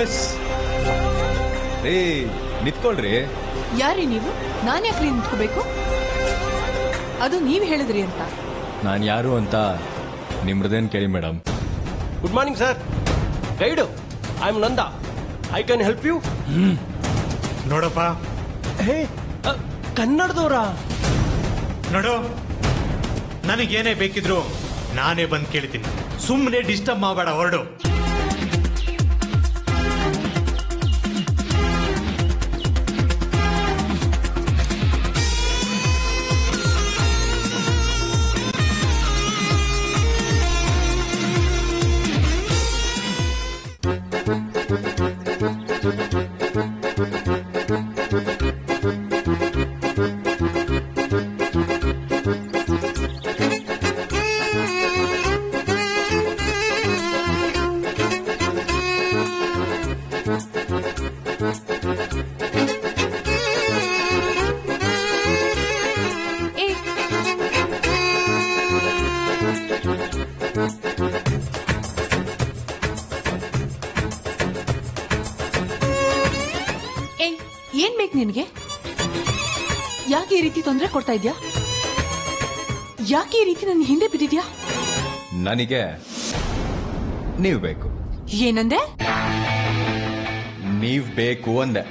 Miss ರೀ ನಿಂತ್ಕೊಳ್ರಿ ಯಾರಿ ನೀವು ನಾನು ಯಾಕ್ರಿ ನಿಂತ್ಕೋಬೇಕು ಅದು ನೀವ್ ಹೇಳಿದ್ರಿ ಅಂತ ನಾನು ಯಾರು ಅಂತ ನಿಮ್ರದೇನ್ ಕೇಳಿ madam good morning sir guide I am Nanda I can help you ನೋಡಪ್ಪ ಹೇ ಕನ್ನಡದವರ ನೋಡು ನನಗೇನೇ ಬೇಕಿದ್ರು ನಾನೇ ಬಂದು ಕೇಳ್ತೀನಿ ಸುಮ್ಮನೆ ಡಿಸ್ಟರ್ಬ್ ಮಾಡಬೇಡ ಹೊರಡು ಏ ಏಯ್ ಏನ್ ಬೇಕು ನಿನಗೆ ಯಾಕೆ ಈ ರೀತಿ ತೊಂದರೆ ಕೊಡ್ತಾ ಇದ್ಯಾ ಯಾಕೆ ಈ ರೀತಿ ನನ್ನ ಹಿಂದೆ ಬಿದ್ದಿದ್ಯಾ ನನಗೆ ನೀವು ಬೇಕು ಏನಂದೆ ನೀವ್ ಬೇಕು ಅಂದೆ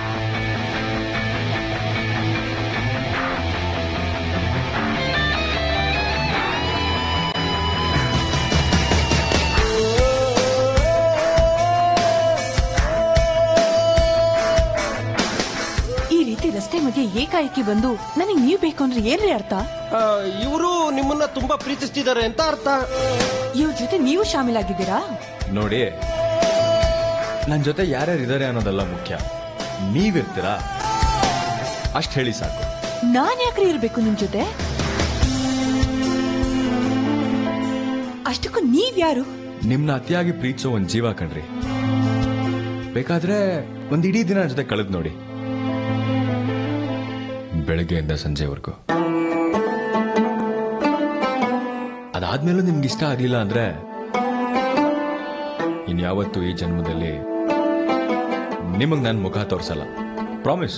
ಈ ರೀತಿ ರಸ್ತೆ ಮಧ್ಯೆ ಏಕಾಏಕಿ ಬಂದು ನನಗೆ ನೀವ್ ಬೇಕು ಅಂದ್ರೆ ಏನ್ರಿ ಅರ್ಥ ಇವರು ನಿಮ್ಮನ್ನ ತುಂಬಾ ಪ್ರೀತಿಸ್ತಿದ್ದಾರೆ ಅಂತ ಅರ್ಥ ಇವ್ರ ಜೊತೆ ನೀವು ಶಾಮೀಲಾಗಿದ್ದೀರಾ ನೋಡಿ ನನ್ನ ಜೊತೆ ಯಾರ್ಯಾರು ಇದ್ದಾರೆ ಅನ್ನೋದೆಲ್ಲ ಮುಖ್ಯ ನೀವಿರ್ತೀರಾ ಅಷ್ಟು ಹೇಳಿ ಸಾಕು ನಾನ್ ಯಾಕ್ರಿ ಇರ್ಬೇಕು ನಿಮ್ ಜೊತೆ ಅಷ್ಟಕ್ಕೂ ನೀವ್ ಯಾರು ನಿಮ್ನ ಅತಿಯಾಗಿ ಪ್ರೀತಿಸೋ ಒಂದ್ ಜೀವ ಕಣ್ರಿ ಬೇಕಾದ್ರೆ ಒಂದ್ ಇಡೀ ದಿನ ನನ್ ಜೊತೆ ಕಳೆದ್ ನೋಡಿ ಬೆಳಗ್ಗೆಯಿಂದ ಸಂಜೆವರೆಗೂ ಅದಾದ್ಮೇಲೂ ನಿಮ್ಗೆ ಇಷ್ಟ ಆಗ್ಲಿಲ್ಲ ಅಂದ್ರೆ ಇನ್ಯಾವತ್ತೂ ಈ ಜನ್ಮದಲ್ಲಿ ನಿಮಗ್ ನನ್ ಮುಖ ತೋರ್ಸಲ್ಲ ಪ್ರಾಮಿಸ್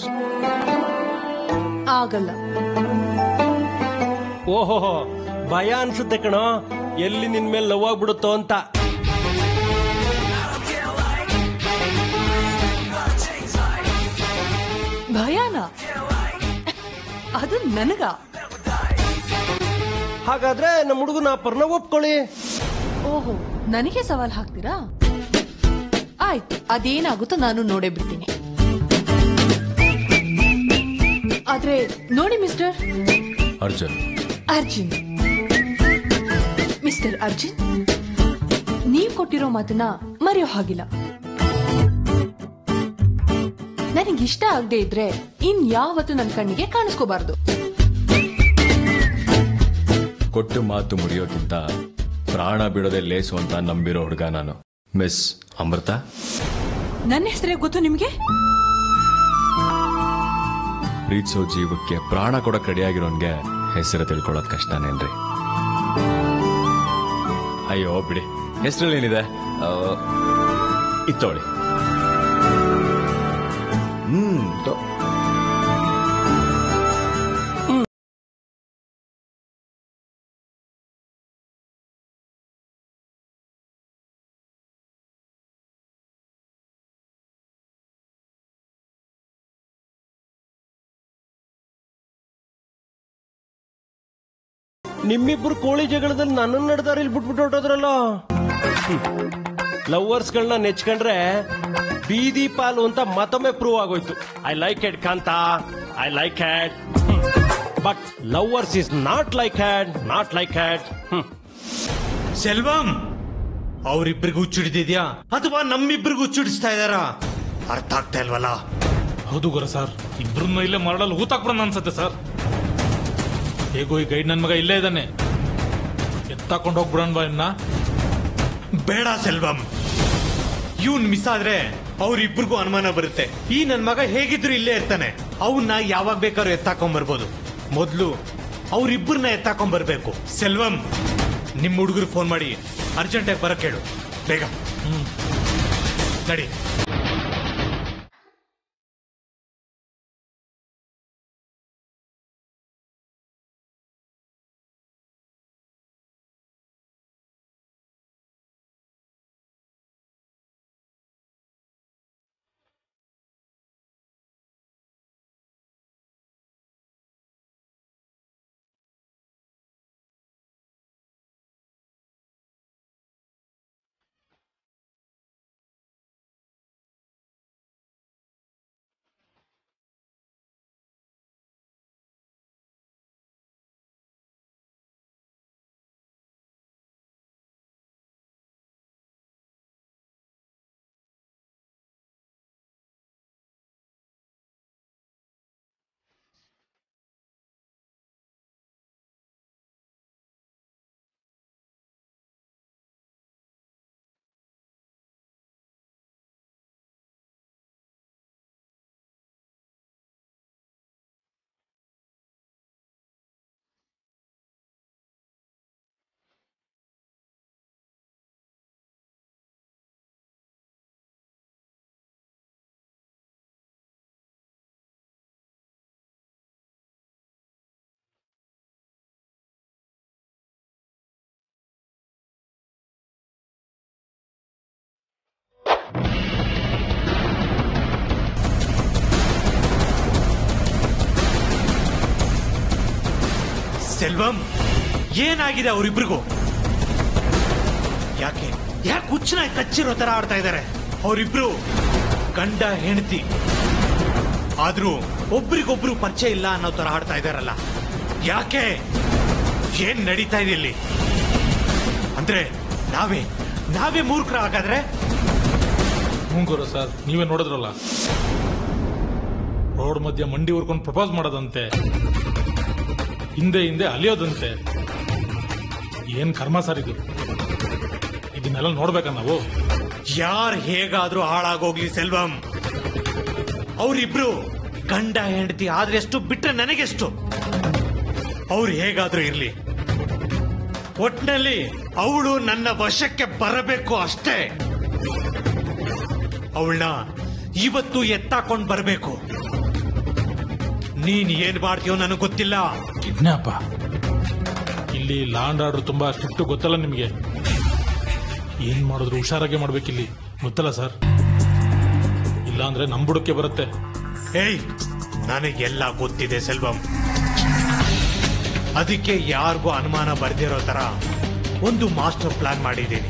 ಆಗಲ್ಲ ಓಹೋ ಭಯ ಅನ್ಸುತ್ತೆ ಕಣೋ ಎಲ್ಲಿ ನಿನ್ ಮೇಲೆ ಲವ್ ಆಗ್ಬಿಡುತ್ತೋ ಅಂತ ಭಯಾನ ಅದು ನನಗ ಹಾಗಾದ್ರೆ ನಮ್ಮ ಹುಡುಗನ ಪರ್ಣ ಒಪ್ಕೊಳ್ಳಿ ಓಹೋ ನನಗೆ ಸವಾಲ್ ಹಾಕ್ತೀರಾ ಆಯ್ತು ಅದೇನಾಗುತ್ತೋ ನಾನು ನೋಡೇ ಬಿಡ್ತೀನಿ ಆದ್ರೆ ನೋಡಿ ಮಿಸ್ಟರ್ ಅರ್ಜುನ್ ಅರ್ಜುನ್ ಮಿಸ್ಟರ್ ಅರ್ಜುನ್ ನೀವ್ ಕೊಟ್ಟಿರೋ ಮಾತನ್ನ ಮರೆಯೋ ಹಾಗಿಲ್ಲ ನನಗಿಷ್ಟ ಆಗದೆ ಇದ್ರೆ ಇನ್ ಯಾವತ್ತು ನನ್ನ ಕಣ್ಣಿಗೆ ಕಾಣಿಸ್ಕೋಬಾರ್ದು ಕೊಟ್ಟು ಮಾತು ಮುರಿಯೋಕ್ಕಿಂತ ಪ್ರಾಣ ಬಿಡೋದೇ ಲೇಸು ಅಂತ ನಂಬಿರೋ ಹುಡುಗ ನಾನು ಮಿಸ್ ಅಮೃತ ನನ್ನ ಹೆಸರೇ ಗೊತ್ತು ನಿಮ್ಗೆ ಪ್ರೀತಿಸೋ ಜೀವಕ್ಕೆ ಪ್ರಾಣ ಕೊಡಕ್ ರೆಡಿಯಾಗಿರೋನ್ಗೆ ಹೆಸರು ತಿಳ್ಕೊಳ್ಳೋದ್ ಕಷ್ಟನೇನ್ರಿ ಅಯ್ಯೋ ಬಿಡಿ ಹೆಸರಲ್ಲಿ ಏನಿದೆ ಆ, ಇತ್ತೋಳಿ ಹ್ಮ್ ತೊ- ನಿಮ್ಮಿಬ್ರು ಕೋಳಿ ಜಗಳದಲ್ಲಿ ನನ್ನನ್ನು ನಡೆದಾರ ಇಲ್ಲಿ ಬಿಟ್ಬಿಟ್ಟು ಹೊಟ್ಟೋದ್ರಲ್ಲ ಲವರ್ಸ್ಗಳನ್ನ ನೆಚ್ಕೊಂಡ್ರೆ ಬೀದಿ ಪಾಲು ಅಂತ ಮತ್ತೊಮ್ಮೆ ಪ್ರೂವ್ ಆಗೋಯ್ತು ಐ ಲೈಕ್ ಎಡ್ ಕಾಂತ I like had but lovers is not like had not like had Selvam ಅವ್ರಿಬ್ರಿಗೂ ಹುಚ್ಚಿಡಿದಿದ್ಯಾ ಅಥವಾ ನಮ್ಮಿಬ್ರಿಗೂ ಹುಚ್ಚಿಡಿಸ್ತಾ ಇದಾರ ಅರ್ಥ ಆಗ್ತಾ ಇಲ್ವಲ್ಲ ಹೌದು ಗುರು ಸರ್ ಇಬ್ರನ್ನ ಇಲ್ಲೇ ಮರಳಲ್ಲಿ ಹೂತಾಕ್ಬಿಡೋಣ ಅನ್ಸತ್ತೆ ಸರ್ ಹೇಗೋ ಈ ಗೈಡ್ ನನ್ ಮಗ ಇಲ್ಲೇ ಇದ್ದಾನೆ ಎತ್ತಾಕೊಂಡು ಹೋಗ್ಬಿಡೋಣ ಬಾ ಇನ್ನ ಬೇಡ ಸೆಲ್ವಂ ಇವನ್ ಮಿಸ್ ಆದ್ರೆ ಅವ್ರಿಬ್ರಿಗೂ ಅನುಮಾನ ಬರುತ್ತೆ ಈ ನನ್ ಮಗ ಹೇಗಿದ್ರು ಇಲ್ಲೇ ಇರ್ತಾನೆ ಅವನ್ನ ಯಾವಾಗ ಬೇಕಾದ್ರೂ ಎತ್ತಾಕೊಂಡ್ ಬರ್ಬೋದು ಮೊದ್ಲು ಅವ್ರಿಬ್ಬರನ್ನ ಎತ್ತಾಕೊಂಡ್ ಬರ್ಬೇಕು ಸೆಲ್ವಂ ನಿಮ್ ಹುಡುಗರು ಫೋನ್ ಮಾಡಿ ಅರ್ಜೆಂಟಾಗಿ ಬರಕ್ ಹೇಳು ಬೇಗ ನಡಿ ಸೆಲ್ವಂ ಏನಾಗಿದೆ ಅವರಿಬ್ರಿಗೂ ಯಾಕೆ ಯಾಕೆ ಹುಚ್ಚನ ಕಚ್ಚಿರೋ ತರ ಆಡ್ತಾ ಇದ್ದಾರೆ ಅವರಿಬ್ರು ಗಂಡ ಹೆಂಡತಿ ಆದ್ರೂ ಒಬ್ರಿಗೊಬ್ರು ಪರಿಚಯ ಇಲ್ಲ ಅನ್ನೋ ತರ ಆಡ್ತಾ ಇದಾರಲ್ಲ ಯಾಕೆ ಏನ್ ನಡೀತಾ ಇದೆ ಇಲ್ಲಿ ಅಂದ್ರೆ ನಾವೇ ನಾವೇ ಮೂರ್ಖರ ಹಾಗಾದ್ರೆ ಹ್ಞೂ ಗುರು ಸರ್ ನೀವೇ ನೋಡಿದ್ರಲ್ಲ ರೋಡ್ ಮಧ್ಯ ಮಂಡಿ ಊರ್ಕೊಂಡು ಪ್ರಪೋಸ್ ಮಾಡೋದಂತೆ ಹಿಂದೆ ಹಿಂದೆ ಅಲಿಯೋದಂತೆ ಏನ್ ಕರ್ಮ ಸರ್ ಇದು ಇದನ್ನೆಲ್ಲ ನೋಡ್ಬೇಕಾ ನಾವು ಯಾರ್ ಹೇಗಾದ್ರೂ ಹಾಳಾಗೋಗ್ಲಿ ಸೆಲ್ವಂ ಅವರಿಬ್ರು ಗಂಡ ಹೆಂಡತಿ ಆದ್ರೆ ಎಷ್ಟು ಬಿಟ್ರೆ ನನಗೆಷ್ಟು ಅವ್ರು ಹೇಗಾದ್ರೂ ಇರ್ಲಿ ಒಟ್ನಲ್ಲಿ ಅವಳು ನನ್ನ ವಶಕ್ಕೆ ಬರಬೇಕು ಅಷ್ಟೇ ಅವಳನ್ನ ಇವತ್ತು ಎತ್ತಾಕೊಂಡ್ ಬರಬೇಕು ನೀನ್ ಏನ್ ಮಾಡ್ತೀಯೋ ನನಗೆ ಗೊತ್ತಿಲ್ಲ ಕಿಡ್ನಾಪ ಇಲ್ಲಿ ಲಾಂಡ್ ಆರ್ಡರ್ ತುಂಬಾ ಸ್ಟ್ರಿಕ್ಟ್ ಗೊತ್ತಲ್ಲ ನಿಮಗೆ ಏನ್ ಮಾಡಿದ್ರು ಹುಷಾರಾಗಿ ಮಾಡ್ಬೇಕಿಲ್ಲಿ ಗೊತ್ತಲ್ಲ ಸರ್ ಇಲ್ಲಾಂದ್ರೆ ನಮ್ ಬುಡಕ್ಕೆ ಬರುತ್ತೆ ಏಯ್ ನನಗೆಲ್ಲ ಗೊತ್ತಿದೆ ಸೆಲ್ವಂ ಅದಕ್ಕೆ ಯಾರಿಗೂ ಅನುಮಾನ ಬರ್ದಿರೋ ತರ ಒಂದು ಮಾಸ್ಟರ್ ಪ್ಲಾನ್ ಮಾಡಿದ್ದೀನಿ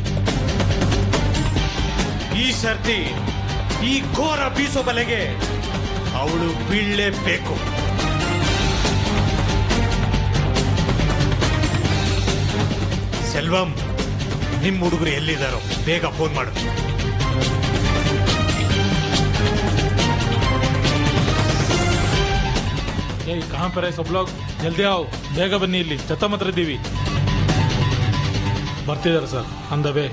ಈ ಸರ್ತಿ ಈ ಘೋರ ಬೀಸೋ ಬಲೆಗೆ ಅವಳು ಬೀಳಲೇಬೇಕು ಸೆಲ್ವಂ ನಿಮ್ ಹುಡುಗರು ಎಲ್ಲಿದ್ದಾರೋ ಬೇಗ ಫೋನ್ ಮಾಡು ಏಯ್ ಕಹಾ ಪರ ಸಬ್ ಲೋಗ್ ಜಲ್ದಿ ಆವ್ ಬೇಗ ಬನ್ನಿ ಇಲ್ಲಿ ಛತ್ತ ಮಾತ್ರ ಇದ್ದೀವಿ ಬರ್ತಿದ್ದಾರೆ ಸರ್ ಅಂದ ವೇ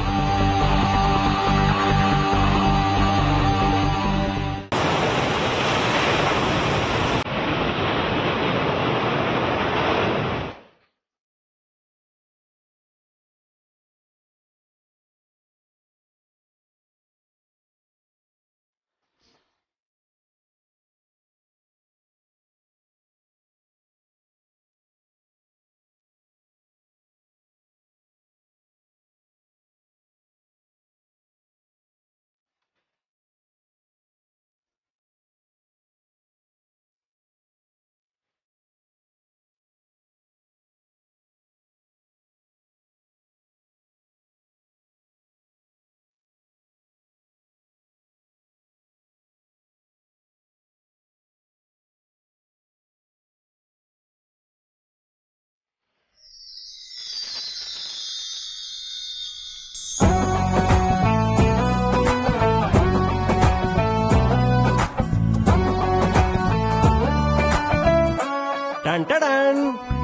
ಟನ್ ಟಡನ್.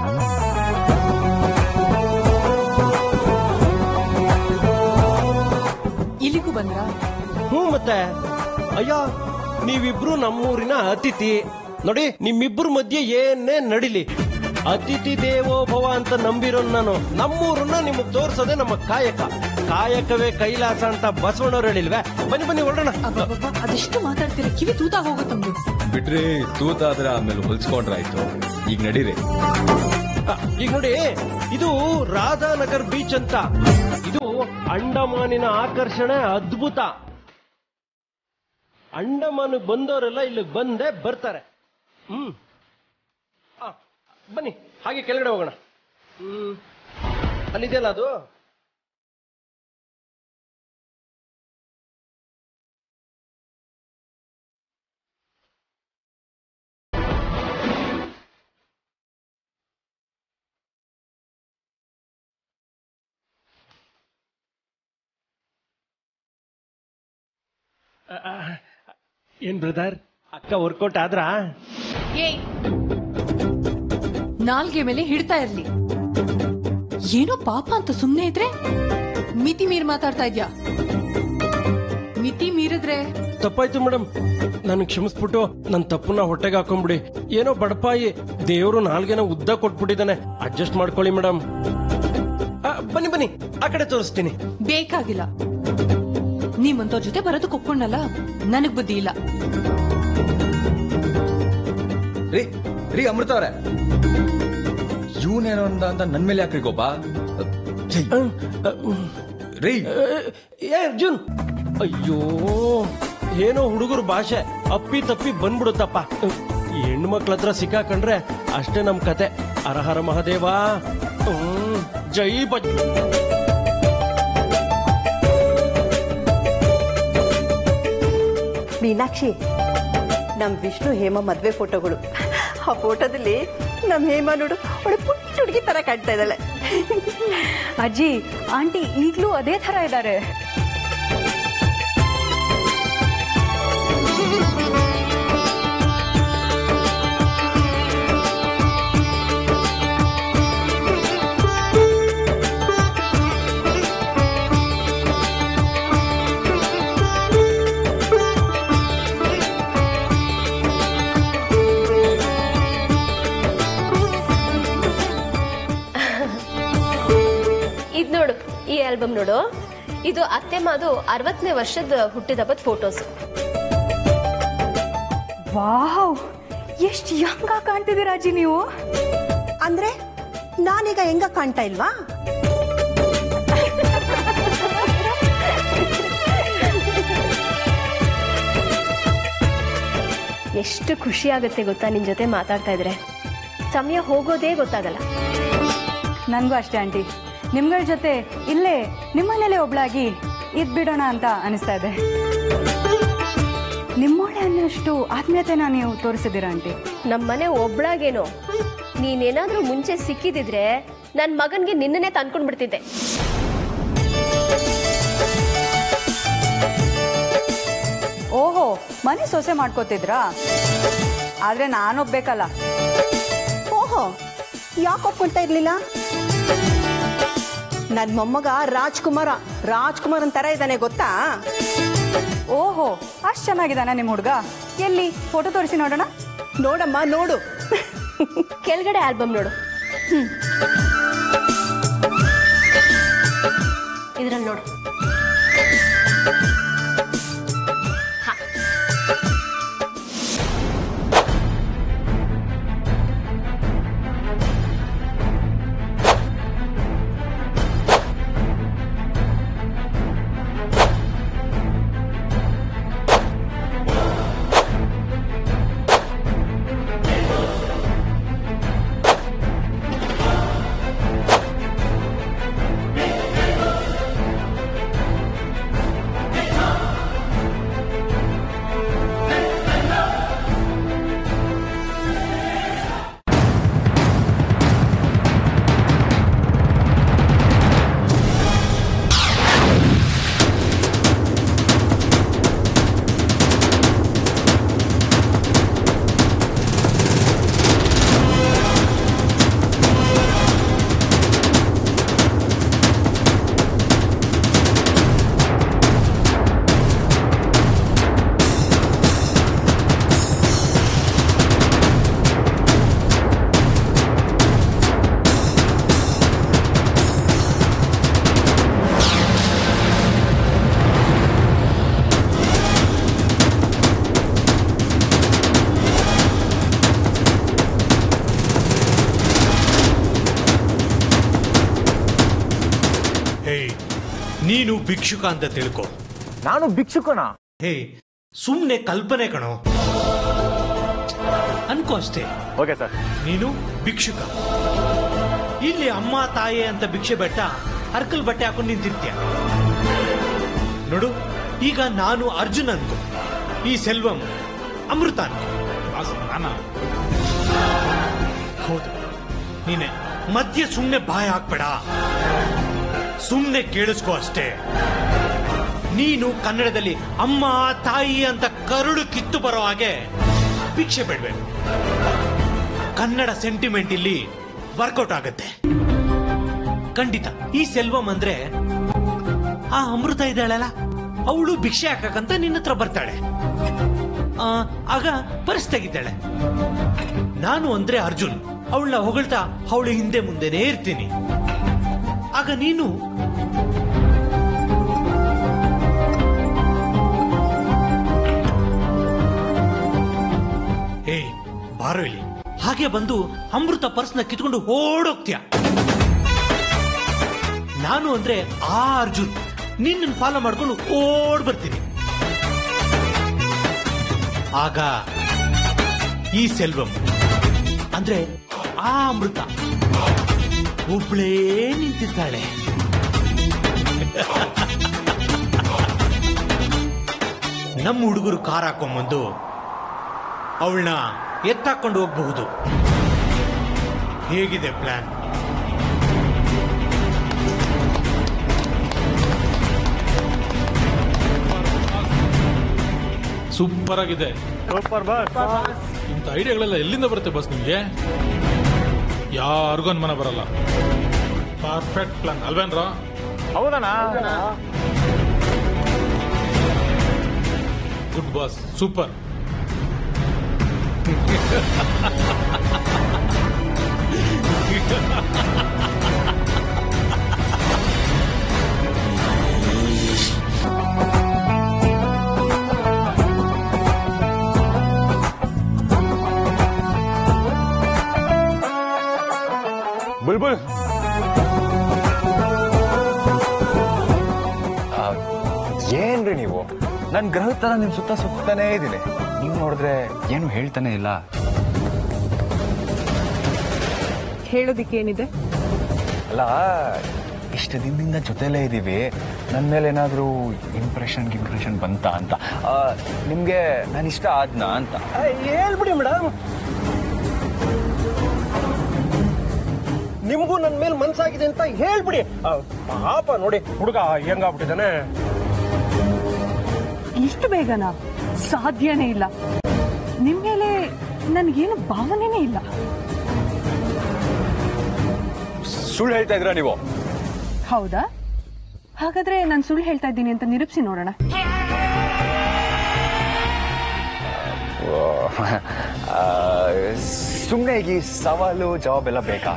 ಇಲ್ಲಿಗೂ ಬಂದ್ರಾ ಹ್ಞೂ ಮತ್ತೆ ಅಯ್ಯ ನೀವಿಬ್ರು ನಮ್ಮೂರಿನ ಅತಿಥಿ ನೋಡಿ ನಿಮ್ಮಿಬ್ರ ಮಧ್ಯೆ ಏನೇ ನಡಿಲಿ ಅತಿಥಿ ದೇವೋ ಭವ ಅಂತ ನಂಬಿರೋ ನಾನು ನಮ್ಮೂರನ್ನ ನಿಮಗ್ ತೋರ್ಸೋದೇ ನಮ್ಮ ಕಾಯಕ ಕಾಯಕವೇ ಕೈಲಾಸ ಅಂತ ಬಸವಣ್ಣವ್ರು ಹೇಳಿಲ್ವೇ ಬನ್ನಿ ಬನ್ನಿ ಹೊರಡೋಣ ಅಬ್ಬಬ್ಬಬ್ಬ, ಅದೆಷ್ಟು ಮಾತಾಡ್ತೀರ ಕಿವಿ ತೂತಾಗ ಹೋಗುತ್ತಮ್ದು ಬಿಟ್ರಿ ತೂತಾದ್ರೆ ಆಮೇಲೆ ಹೊಲ್ಸ್ಕೊಂಡ್ರಾಯ್ತು ಈಗ ನಡೀರಿ ಆ, ಈಗ ನೋಡಿ ಇದು ರಾಧಾನಗರ್ ಬೀಚ್ ಅಂತ ಇದು ಅಂಡಮಾನಿನ ಆಕರ್ಷಣೆ ಅದ್ಭುತ ಅಂಡಮಾನ್ ಬಂದವರೆಲ್ಲ ಇಲ್ಲಿಗೆ ಬಂದೇ ಬರ್ತಾರೆ ಹ್ಮ್ ಆ, ಬನ್ನಿ ಹಾಗೆ ಕೆಳಗಡೆ ಹೋಗೋಣ ಹ್ಮ್ ಅಲ್ಲಿದೆಯಲ್ಲ ಅದು ಆ, ಆ, ಏನ್ ಬ್ರದರ್ ಅಕ್ಕ ವರ್ಕೌಟ್ ಆದ್ರಾ ಏಯ್ ನಾಲ್ಗೆ ಮೇಲೆ ಹಿಡ್ತಾ ಇರ್ಲಿ ಏನೋ ಪಾಪ ಅಂತ ಸುಮ್ನೆ ಇದ್ರೆ ಮಿತಿ ಮೀರ್ ಮಾತಾಡ್ತಾ ಇದ್ಯಾ ಮಿತಿ ಮೀರಿದ್ರೆ ತಪ್ಪಾಯ್ತು ಮೇಡಮ್ ನಾನು ಕ್ಷಮಿಸ್ಬಿಟ್ಟು ನನ್ನ ತಪ್ಪನ್ನ ಹೊಟ್ಟೆಗೆ ಹಾಕೊಂಡ್ಬಿಡಿ ಏನೋ ಬಡಪಾಯಿ ದೇವರು ನಾಲ್ಗೆನ ಉದ್ದ ಕೊಟ್ಬಿಟ್ಟಿದ್ದಾನೆ ಅಡ್ಜಸ್ಟ್ ಮಾಡ್ಕೊಳ್ಳಿ ಮೇಡಮ್ ಬನ್ನಿ ಬನ್ನಿ ಆ ಕಡೆ ತೋರಿಸ್ತೀನಿ ಬೇಕಾಗಿಲ್ಲ ನೀವಂತವ್ರ ಜೊತೆ ಬರೋದಕ್ಕೆ ಒಪ್ಕೊಂಡಲ್ಲ ನನಗ್ ಬುದ್ಧಿ ಇಲ್ಲ ರೀ ರೀ ಅಮೃತ ಅವ್ರೆ ಇವನೇನೋ ಅಂದ ಅಂತ ನನ್ ಮೇಲೆ ಯಾಕ್ರಿ ಕೋಪ ಛೀ, ಅಹ್, ಅಹ್, ರೀ ಅಹ್, ಏ ಅರ್ಜುನ್ ಅಯ್ಯೋ ಏನೋ ಹುಡುಗರ ಭಾಷೆ ಅಪ್ಪಿ ತಪ್ಪಿ ಬಂದ್ಬಿಡುತ್ತಪ್ಪ ಹೆಣ್ಣು ಮಕ್ಳ ಹತ್ರ ಸಿಕ್ಕಾಕೊಂಡ್ರೆ ಅಷ್ಟೇ ನಮ್ ಕತೆ ಹರಹರ ಮಹಾದೇವ ಹ್ಮ್, ಜೈ ಬಜ್ ಮೀನಾಕ್ಷಿ ನಮ್ ವಿಷ್ಣು ಹೇಮ ಮದ್ವೆ ಫೋಟೋಗಳು ಆ ಫೋಟೋದಲ್ಲಿ ನಮ್ ಹೇಮ ನೋಡು ಅವಳು ಪುಟ್ಟ ಹುಡುಗಿ ತರ ಕಾಣ್ತಾ ಇದ್ದಾಳೆ ಅಜ್ಜಿ ಆಂಟಿ ಈಗ್ಲೂ ಅದೇ ತರ ಇದ್ದಾರೆ ಇದ್ ನೋಡು ಈ ಆಲ್ಬಮ್ ನೋಡು ಇದು ಅತ್ತೆ ಮಾದು ಅರವತ್ತನೇ ವರ್ಷದ ಹುಟ್ಟಿದಬ್ಬದ ಫೋಟೋಸ್ ವಾವ್ ಎಷ್ಟು ಯಂಗ ಕಾಣ್ತಿದ್ದೀರಾ ಅಜ್ಜಿ ನೀವು ಅಂದ್ರೆ ನಾನೀಗ ಹೆಂಗ ಕಾಣ್ತಾ ಇಲ್ವಾ ಎಷ್ಟು ಖುಷಿ ಆಗುತ್ತೆ ಗೊತ್ತಾ ನಿನ್ ಜೊತೆ ಮಾತಾಡ್ತಾ ಇದ್ರೆ ಸಮಯ ಹೋಗೋದೇ ಗೊತ್ತಾಗಲ್ಲ ನನಗೂ ಅಷ್ಟೇ ಆಂಟಿ ನಿಮ್ಗಳ ಜೊತೆ ಇಲ್ಲೇ ನಿಮ್ಮನೇಲೆ ಒಬ್ಳಾಗಿ ಇದ್ಬಿಡೋಣ ಅಂತ ಅನಿಸ್ತಾ ಇದೆ ನಿಮ್ಮೊಳ್ಳೆ ಅನ್ನೋಷ್ಟು ಆತ್ಮೀಯತೆನ ನೀವು ತೋರಿಸಿದ್ದೀರಾ ಆಂಟಿ ನಮ್ಮನೆ ಒಬ್ಳಾಗೇನೋ ನೀನೇನಾದ್ರೂ ಮುಂಚೆ ಸಿಕ್ಕಿದಿದ್ರೆ ನನ್ ಮಗನ್ಗೆ ನಿನ್ನನ್ನೇ ತಂದ್ಕೊಂಡ್ ಬಿಡ್ತಿದ್ದೆ ಓಹೋ ಮನೆ ಸೊಸೆ ಮಾಡ್ಕೋತಿದ್ರಾ ಆದ್ರೆ ನಾನೊಬ್ಬೇಕಲ್ಲ ಓಹೋ ಯಾಕೆ ಒಪ್ಕೊಂತ ಇರ್ಲಿಲ್ಲ ನನ್ ಮೊಮ್ಮಗ ರಾಜ್ಕುಮಾರ ರಾಜ್ಕುಮಾರ್ ತರ ಇದ್ದಾನೆ ಗೊತ್ತಾ ಓಹೋ ಅಷ್ಟು ಚೆನ್ನಾಗಿದ್ದಾನ ನಿಮ್ಮ ಹುಡುಗ ಎಲ್ಲಿ ಫೋಟೋ ತೋರಿಸಿ ನೋಡೋಣ ನೋಡಮ್ಮ ನೋಡು ಕೆಳಗಡೆ ಆಲ್ಬಮ್ ನೋಡು ಇದ್ರಲ್ಲಿ ನೋಡು ನೀನು ಭಿಕ್ಷುಕ ಅಂತ ತಿಳ್ಕೊ ನಾನು ಭಿಕ್ಷುಕನ ಹೇ ಸುಮ್ನೆ ಕಲ್ಪನೆ ಕಣೋ ಅನ್ಕೋ ಅಷ್ಟೇ ಓಕೆ ಸರ್ ನೀನು ಭಿಕ್ಷುಕ ಇಲ್ಲಿ ಅಮ್ಮ ತಾಯಿ ಅಂತ ಭಿಕ್ಷೆ ಬೆಟ್ಟ ಹರ್ಕಲ್ ಬಟ್ಟೆ ಹಾಕೊಂಡು ನಿಂತಿರ್ತೀಯ ನೋಡು ಈಗ ನಾನು ಅರ್ಜುನ್ ಅನ್ಕೋ ಈ ಸೆಲ್ವಂ ಅಮೃತ ಅನ್ಕೋ ಬಾಸ್ ನಾನಾ ಹೌದು ನೀನೆ ಮಧ್ಯ ಸುಮ್ನೆ ಬಾಯ ಹಾಕ್ಬೇಡ ಸುಮ್ನೆ ಕೇಳಿಸ್ಕೋ ಅಷ್ಟೇ ನೀನು ಕನ್ನಡದಲ್ಲಿ ಅಮ್ಮ ತಾಯಿ ಅಂತ ಕರುಳು ಕಿತ್ತು ಬರೋ ಹಾಗೆ ಭಿಕ್ಷೆ ಬೇಡ್ಬೇಕು ಕನ್ನಡ ಸೆಂಟಿಮೆಂಟ್ ಇಲ್ಲಿ ವರ್ಕೌಟ್ ಆಗತ್ತೆ ಖಂಡಿತ ಈ ಸೆಲ್ವಂ ಅಂದ್ರೆ ಆ ಅಮೃತ ಇದ್ದಾಳಲ್ಲ ಅವಳು ಭಿಕ್ಷೆ ಹಾಕಕ್ಕಂತ ನಿನ್ನ ಹತ್ರ ಬರ್ತಾಳೆ ಆ, ಆಗ ಪರ್ಸ್ ತೆಗಿತಾಳೆ ನಾನು ಅಂದ್ರೆ ಅರ್ಜುನ್ ಅವಳನ್ನ ಹೊಗಳ್ತಾ ಅವಳು ಹಿಂದೆ ಮುಂದೆನೇ ಇರ್ತೀನಿ ಆಗ ನೀನು ಏ ಬಾರೋ ಇಲ್ಲಿ ಹಾಗೆ ಬಂದು ಅಮೃತ ಪರ್ಸ್ನ ಕಿತ್ಕೊಂಡು ಓಡೋಗ್ತೀಯ ನಾನು ಅಂದ್ರೆ ಆ ಅರ್ಜುನ್ ನಿನ್ನ ಫಾಲೋ ಮಾಡ್ಕೊಂಡು ಓಡ್ ಬರ್ತೀನಿ ಆಗ ಈ ಸೆಲ್ವಂ ಅಂದ್ರೆ ಆ ಅಮೃತ ಒಬ್ಳೇ ನಿಂತಿದ್ದಾಳೆ ನಮ್ಮ ಹುಡುಗರು ಕಾರ್ ಹಾಕೊಂಬಂದು ಅವಳನ್ನ ಎತ್ತಾಕೊಂಡು ಹೋಗಬಹುದು ಹೇಗಿದೆ ಪ್ಲಾನ್ ಸೂಪರ್ ಆಗಿದೆ ಸೂಪರ್ ಬಸ್ ಇಂಥ ಐಡಿಯಾಗಳೆಲ್ಲ ಎಲ್ಲಿಂದ ಬರುತ್ತೆ ಬಸ್ ನಿಮ್ಗೆ ಯಾರಿಗೂ ಅನುಮಾನ ಬರಲ್ಲ ಪರ್ಫೆಕ್ಟ್ ಪ್ಲಾನ್ ಅಲ್ವೇನ್ರ ಹೌದಣ್ಣ ಗುಡ್ ಬಾಸ್ ಸೂಪರ್ ಬುಲ್ಬುಲ್ ಏನ್ರಿ ನೀವು ನನ್ನ ಗ್ರಹದ ತರ ನಿಮ್ ಸುತ್ತ ಸುತ್ತಾನೇ ಇದ್ದೀನಿ ನೀವು ನೋಡಿದ್ರೆ ಏನು ಹೇಳ್ತಾನೆ ಇಲ್ಲ ಹೇಳೋದಿಕ್ಕೇನಿದೆ ಅಲ್ಲ ಇಷ್ಟು ದಿನದಿಂದ ಜೊತೆಲೇ ಇದ್ದೀವಿ ನನ್ನ ಮೇಲೆ ಏನಾದರೂ ಇಂಪ್ರೆಷನ್ ಇಂಪ್ರೆಷನ್ ಬಂತಾ ಅಂತ ಆ, ನಿಮ್ಗೆ ನಾನು ಇಷ್ಟ ಆದ್ನಾ ಅಂತ ಹೇಳ್ಬಿಡಿ ಮೇಡಮ್ ನಿಮಗೂ ನನ್ನ ಮೇಲೆ ಮನ್ಸಾಗಿದೆ ಅಂತ ಹೇಳ್ಬಿಡಿ ಆ, ಪಾಪ ನೋಡಿ ಹುಡುಗ ಹೆಂಗಾಗ್ಬಿಟ್ಟಿದ್ದಾನೆ ಇಷ್ಟು ಬೇಗನಾ ಸಾಧ್ಯನೇ ಇಲ್ಲ ನಿಮ್ ಮೇಲೆ ನನ್ಗೇನು ಭಾವನೆನೇ ಇಲ್ಲ ಸುಳ್ಳು ಹೇಳ್ತಾ ಇದ್ರ ನೀವು ಹೌದಾ ಹಾಗಾದ್ರೆ ನಾನು ಸುಳ್ಳು ಹೇಳ್ತಾ ಇದ್ದೀನಿ ಅಂತ ನಿರೂಪಿಸಿ ನೋಡೋಣ ಸುಮ್ಮನೆ ಈಗ ಈ ಸವಾಲು ಜವಾಬೆಲ್ಲ ಬೇಕಾ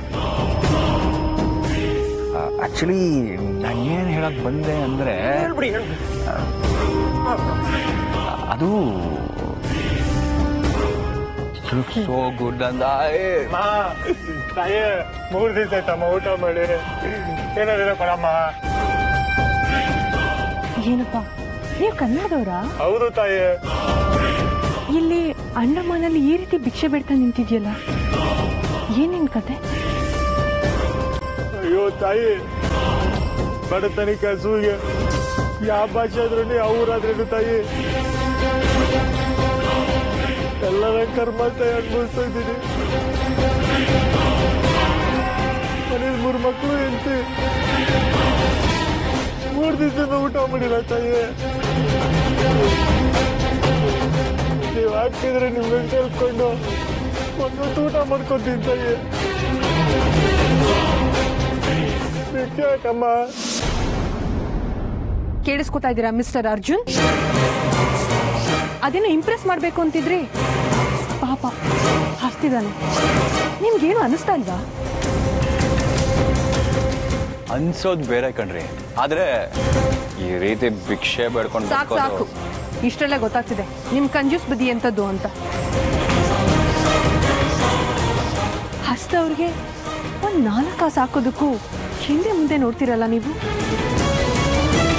ಆಕ್ಚುಲಿ ನಾನು ಏನು ಹೇಳಕ್ ಬಂದೆ ಅಂದ್ರೆ ಹೇಳ್ಬಿಡಿ ಹೇಳ್ಬಿಡಿ ಅದು ಸೋ ಗುಡ್ ಅಂದ ಏ, ಮಾ ತಾಯಿ ಮೂರು ದಿವಸ ಆಯ್ತಮ್ಮ ಊಟ ಮಾಡಿ ಏನಾದ್ರು ಕೊಡಮ್ಮ ಏನಪ್ಪ ನೀವು ಕನ್ನಡದವರಾ ಹೌದು ತಾಯಿ ಇಲ್ಲಿ ಅಂಡಮಾನಲ್ಲಿ ಈ ರೀತಿ ಭಿಕ್ಷೆ ಬೇಡ್ತಾ ನಿಂತಿದ್ಯಲ್ಲ ಏನೇನ್ ಕತೆ ಅಯ್ಯೋ ತಾಯಿ ಬಡತನಿಕ ಸೂಗೆ ಯಾವ ಭಾಷೆ ಆದ್ರೂ ಅವ್ರಾದ್ರೇನು ತಾಯಿ ಎಲ್ಲರ ಕರ್ಮ ತಾಯಿ ಅನ್ಭವಿಸ್ತಾ ಇದ್ದೀನಿ ಮನೇಲಿ ಮೂರು ಮಕ್ಕಳು ಎಂತಿ ಮೂರು ದಿವಸದ ಊಟ ಮಾಡಿಲ್ಲ ತಾಯಿ ನೀವು ಹಾಕಿದ್ರೆ ನಿಮ್ಗೆ ಕೇಳ್ಕೊಂಡು ಒಂದೊಂದು ಊಟ ಮಾಡ್ಕೊತೀನಿ ತಾಯಿ ಯಾಕಮ್ಮ ಕೇಳಿಸ್ಕೊತಾ ಇದ್ದೀರಾ ಮಿಸ್ಟರ್ ಅರ್ಜುನ್ ಅದೇನೋ ಇಂಪ್ರೆಸ್ ಮಾಡ್ಬೇಕು ಅಂತಿದ್ರಿ ಪಾಪ ಹಸ್ತಿದ್ದಾನೆ ನಿಮ್ಗೇನು ಅನಿಸ್ತಾ ಇಲ್ವಾ ಅನ್ಸೋದ್ ಬೇರೆ ಕಣ್ರಿ ಆದ್ರೆ ಈ ರೀತಿ ಭಿಕ್ಷೆ ಬೇಡ್ಕೊಂಡು ಸಾಕು ಸಾಕು ಇಷ್ಟೆಲ್ಲ ಗೊತ್ತಾಗ್ತಿದೆ ನಿಮ್ ಕಂಜೂಸ್ ಬುದ್ಧಿ ಎಂತದ್ದು ಅಂತ ಹಸ್ತವ್ರಿಗೆ ಒಂದ್ ನಾಲ್ಕು ಕಾಸು ಹಾಕೋದಕ್ಕೂ ಹಿಂದೆ ಮುಂದೆ ನೋಡ್ತಿರಲ್ಲ ನೀವು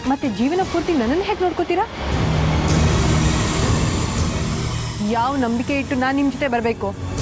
ಮತ್ತೆ ಜೀವನ ಪೂರ್ತಿ ನನ್ನನ್ನು ಹೇಗೆ ನೋಡ್ಕೋತೀರಾ ಯಾವ ನಂಬಿಕೆ ಇಟ್ಟು ನಾನು ನಿಮ್ಮ ಜೊತೆ ಬರಬೇಕು